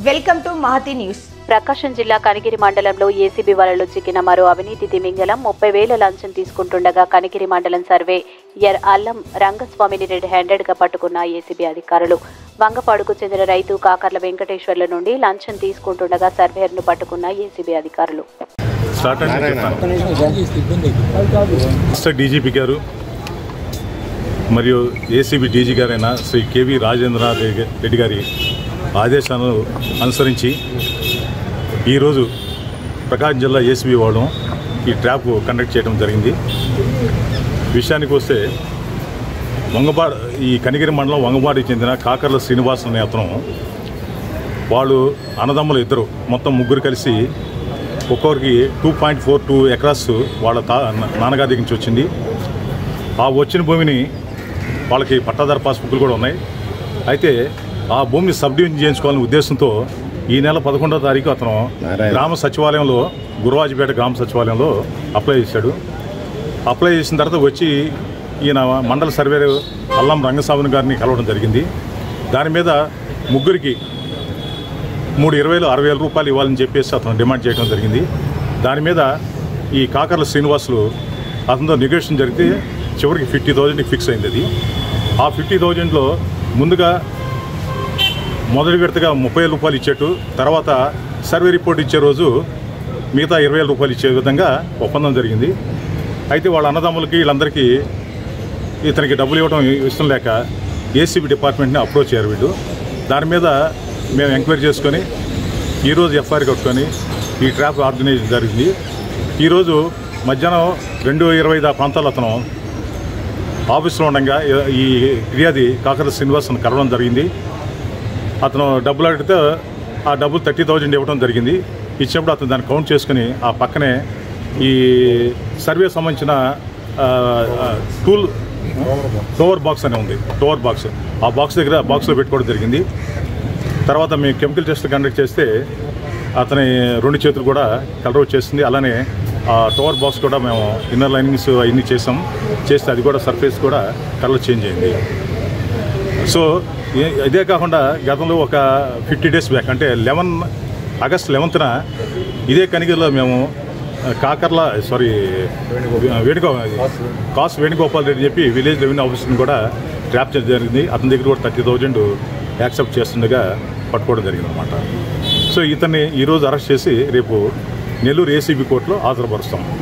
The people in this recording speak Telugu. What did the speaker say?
welcome to Mahathi news Prakasam జిల్లా కనిగిరి మండలంలో ఏసీబీ వలలో చిక్కిన మరో అవినీతి తిమింగలం ముప్పై వేల లంచం తీసుకుంటుండగా కనిగిరి మండలం సర్వే యర్ అల్లం రంగస్వామిని రెడ్ హ్యాండెడ్ గా పట్టుకున్న ఏసీబీ అధికారులు వంగపాడుకు చెందిన రైతు కాకర్ల వెంకటేశ్వర్ల నుండి లంచం తీసుకుంటుండగా సర్వేయర్ను పట్టుకున్న ఏసీబీ అధికారులు స్టార్ట్ అంటే చెప్తాను మిస్టర్ డీజీపీ గారు మరియు ఏసీబీ డీజీ గారైన శ్రీ కేవీ రాజేంద్రనాథ్ రెడ్డి గారి ఆదేశాలను అనుసరించి ఈరోజు ప్రకాశం జిల్లా ఏసీబీ వాళ్ళం ఈ ట్రాప్ కండక్ట్ చేయడం జరిగింది విషయానికి వస్తే వంగపాడు ఈ కనిగిరి మండలం వంగపాడికి చెందిన కాకర్ల శ్రీనివాస్ అనే అతను వాళ్ళు అన్నదమ్ములు ఇద్దరు మొత్తం ముగ్గురు కలిసి ఒక్కొక్కరికి two point four two acres వాళ్ళ తా నాన్నగారి దగ్గర నుంచి వచ్చింది ఆ వచ్చిన భూమిని వాళ్ళకి పట్టాదార పాస్బుక్లు కూడా ఉన్నాయి అయితే ఆ భూమిని సబ్ డివిజన్ చేయించుకోవాలనే ఉద్దేశంతో ఈ నెల పదకొండవ తారీఖు అతను గ్రామ సచివాలయంలో గురువాజపేట గ్రామ సచివాలయంలో అప్లై చేశాడు అప్లై చేసిన తర్వాత వచ్చి ఈయన మండల సర్వేరు అల్లం రంగస్వామి గారిని కలవడం జరిగింది దాని మీద ముగ్గురికి మూడు ఇరవైలు అరవై వేల రూపాయలు ఇవ్వాలని చెప్పేసి అతను డిమాండ్ చేయడం జరిగింది దాని మీద ఈ కాకర్ల శ్రీనివాసులు అతనితో నెగోషియేషన్ జరిగితే చివరికి ఫిఫ్టీ థౌజండ్కి ఫిక్స్ అయింది అది ఆ ఫిఫ్టీ థౌజండ్లో ముందుగా మొదటి విడతగా ముప్పై వేల రూపాయలు ఇచ్చేట్టు తర్వాత సర్వే రిపోర్ట్ ఇచ్చే రోజు మిగతా ఇరవై వేల రూపాయలు ఇచ్చే విధంగా ఒప్పందం జరిగింది అయితే వాళ్ళ అన్నదమ్ములకి వీళ్ళందరికీ ఇతనికి డబ్బులు ఇవ్వడం ఇష్టం లేక ఏసీబీ డిపార్ట్మెంట్ని అప్రోచ్ అయ్యారు వీళ్ళు దాని మీద మేము ఎంక్వైరీ చేసుకొని ఈరోజు ఎఫ్ఐఆర్ కట్టుకొని ఈ ట్రాప్ ఆర్గనైజ్ జరిగింది ఈరోజు మధ్యాహ్నం రెండు ఇరవై ఐదు ఆ ప్రాంతాల్లో అతను ఆఫీస్లో ఉండగా ఈ ఫిర్యాది కాకర శ్రీనివాసన్ కలవడం జరిగింది అతను డబ్బులు అడిగితే ఆ డబ్బులు థర్టీ థౌజండ్ ఇవ్వడం జరిగింది ఇచ్చినప్పుడు అతను దాన్ని కౌంట్ చేసుకుని ఆ పక్కనే ఈ సర్వే సంబంధించిన ఆ, ఆ, టూల్ టోవర్ బాక్స్ అనే ఉంది టోవర్ బాక్స్ ఆ బాక్స్ దగ్గర ఆ బాక్స్లో పెట్టుకోవడం జరిగింది తర్వాత మేము కెమికల్ టెస్ట్ కండక్ట్ చేస్తే అతని రెండు చేతులు కూడా కలర్ వచ్చేసింది అలానే ఆ టవర్ బాక్స్ కూడా మేము ఇన్నర్ లైనింగ్స్ అవన్నీ చేసాం చేస్తే అది కూడా సర్ఫేస్ కూడా కలర్ చేంజ్ అయింది సో ఏ- ఇదే కాకుండా గతంలో ఒక ఫిఫ్టీ డేస్ బ్యాక్ అంటే లెవెన్ ఆగస్ట్ లెవెన్త్న ఇదే కనిగిరిలో మేము ఆ, కాకర్ల సారీ వేణుగో కాసు వేణుగోపాల్ రెడ్డి చెప్పి విలేజ్ రెవెన్యూ ఆఫీసర్ని కూడా ట్రాప్ చేయడం జరిగింది అతని దగ్గర కూడా థర్టీ థౌజండ్ యాక్సెప్ట్ చేస్తుండగా పట్టుకోవడం జరిగింది అనమాట సో ఇతన్ని ఈరోజు అరెస్ట్ చేసి రేపు నెల్లూరు ఏసీబీ కోర్టులో హాజరుపరుస్తాం